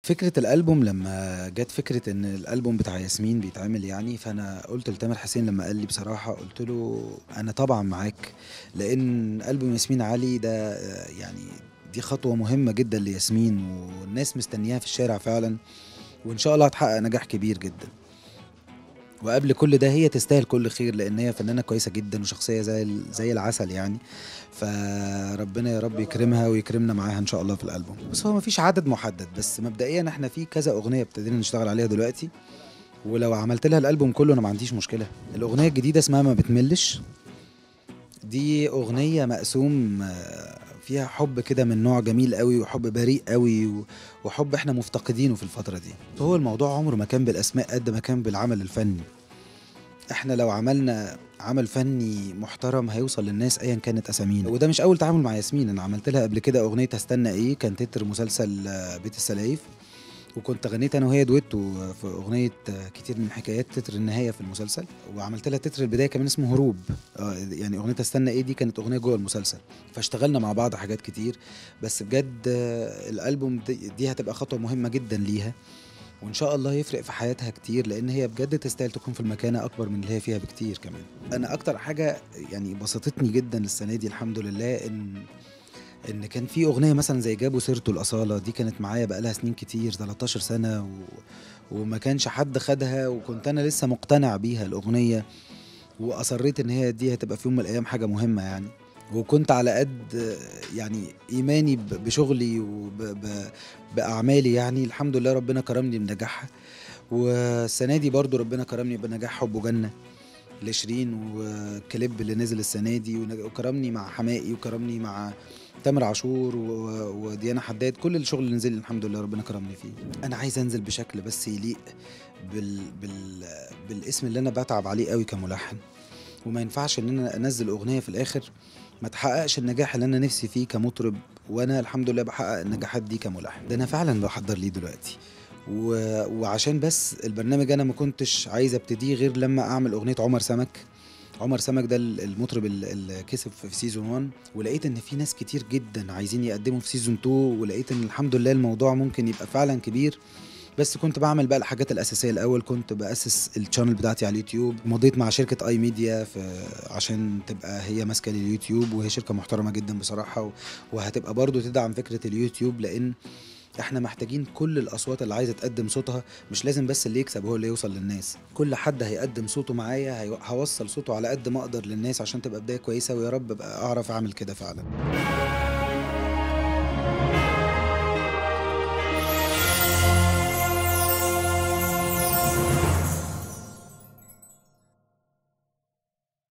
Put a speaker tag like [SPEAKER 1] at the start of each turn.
[SPEAKER 1] فكرة الألبوم لما جت فكرة إن الألبوم بتاع ياسمين بيتعمل يعني فأنا قلت لتامر حسين لما قال لي بصراحة قلت له أنا طبعا معاك لأن ألبوم ياسمين علي ده آه، يعني دي خطوة مهمة جدا لياسمين والناس مستنياها في الشارع فعلا وإن شاء الله هتحقق نجاح كبير جدا وقبل كل ده هي تستاهل كل خير لان هي فنانه كويسه جدا وشخصيه زي ال- زي العسل يعني فربنا يا رب يكرمها ويكرمنا معاها ان شاء الله في الالبوم بس هو مفيش عدد محدد بس مبدئيا احنا في كذا اغنيه ابتدينا نشتغل عليها دلوقتي ولو عملت لها الالبوم كله انا ما عنديش مشكله الاغنيه الجديده اسمها ما بتملش دي اغنيه مقسوم آه، فيها حب كده من نوع جميل قوي وحب بريء قوي و- وحب احنا مفتقدينه في الفتره دي هو الموضوع عمره ما كان بالاسماء قد ما كان بالعمل الفني احنا لو عملنا عمل فني محترم هيوصل للناس ايا كانت اسامينا وده مش اول تعامل مع ياسمين انا عملت لها قبل كده اغنيه هستنى ايه كان تتر مسلسل آه، بيت السلايف وكنت غنيت انا وهي دويتو في اغنيه آه، كتير من حكايات تتر النهايه في المسلسل وعملت لها تتر البدايه كمان اسمه هروب آه، يعني اغنيه هستنى ايه دي كانت اغنيه جوه المسلسل فاشتغلنا مع بعض حاجات كتير بس بجد آه، الالبوم دي, دي هتبقى خطوه مهمه جدا ليها وان شاء الله يفرق في حياتها كتير لان هي بجد تستاهل تكون في المكانه اكبر من اللي هي فيها بكتير كمان انا اكتر حاجه يعني بسطتني جدا السنه دي الحمد لله ان ان كان في اغنيه مثلا زي جابوا سيرته الاصاله دي كانت معايا بقالها سنين كتير 13 سنه و... وما كانش حد خدها وكنت انا لسه مقتنع بيها الاغنيه واصريت ان هي دي هتبقى في يوم من الايام حاجه مهمه يعني وكنت على قد يعني ايماني ب- بشغلي وباعمالي يعني الحمد لله ربنا كرمني بنجاحها والسنه دي برضو ربنا كرمني بنجاح حب وجنه لشيرين وكليب اللي نزل السنه دي ونج- وكرمني مع حمائي وكرمني مع تامر عاشور و- وديانا حداد كل الشغل اللي نزل لي الحمد لله ربنا كرمني فيه انا عايز انزل بشكل بس يليق بال... بال... بالاسم اللي انا بتعب عليه قوي كملحن وما ينفعش ان انا انزل اغنيه في الاخر ما تحققش النجاح اللي انا نفسي فيه كمطرب وانا الحمد لله بحقق النجاحات دي كملحن ده انا فعلا بحضر ليه دلوقتي و... وعشان بس البرنامج انا ما كنتش عايز ابتديه غير لما اعمل اغنيه عمر سمك عمر سمك ده ال- المطرب ال- اللي كسب في سيزون 1 ولقيت ان في ناس كتير جدا عايزين يقدموا في سيزون 2 ولقيت ان الحمد لله الموضوع ممكن يبقى فعلا كبير بس كنت بعمل بقى الحاجات الاساسيه الاول كنت باسس الشانل بتاعتي على اليوتيوب مضيت مع شركه اي ميديا في عشان تبقى هي ماسكه لليوتيوب وهي شركه محترمه جدا بصراحه و- وهتبقى برضو تدعم فكره اليوتيوب لان احنا محتاجين كل الاصوات اللي عايزه تقدم صوتها مش لازم بس اللي يكسب هو اللي يوصل للناس كل حد هيقدم صوته معايا هي- هوصل صوته على قد ما اقدر للناس عشان تبقى بدايه كويسه ويا رب ابقى اعرف اعمل كده فعلا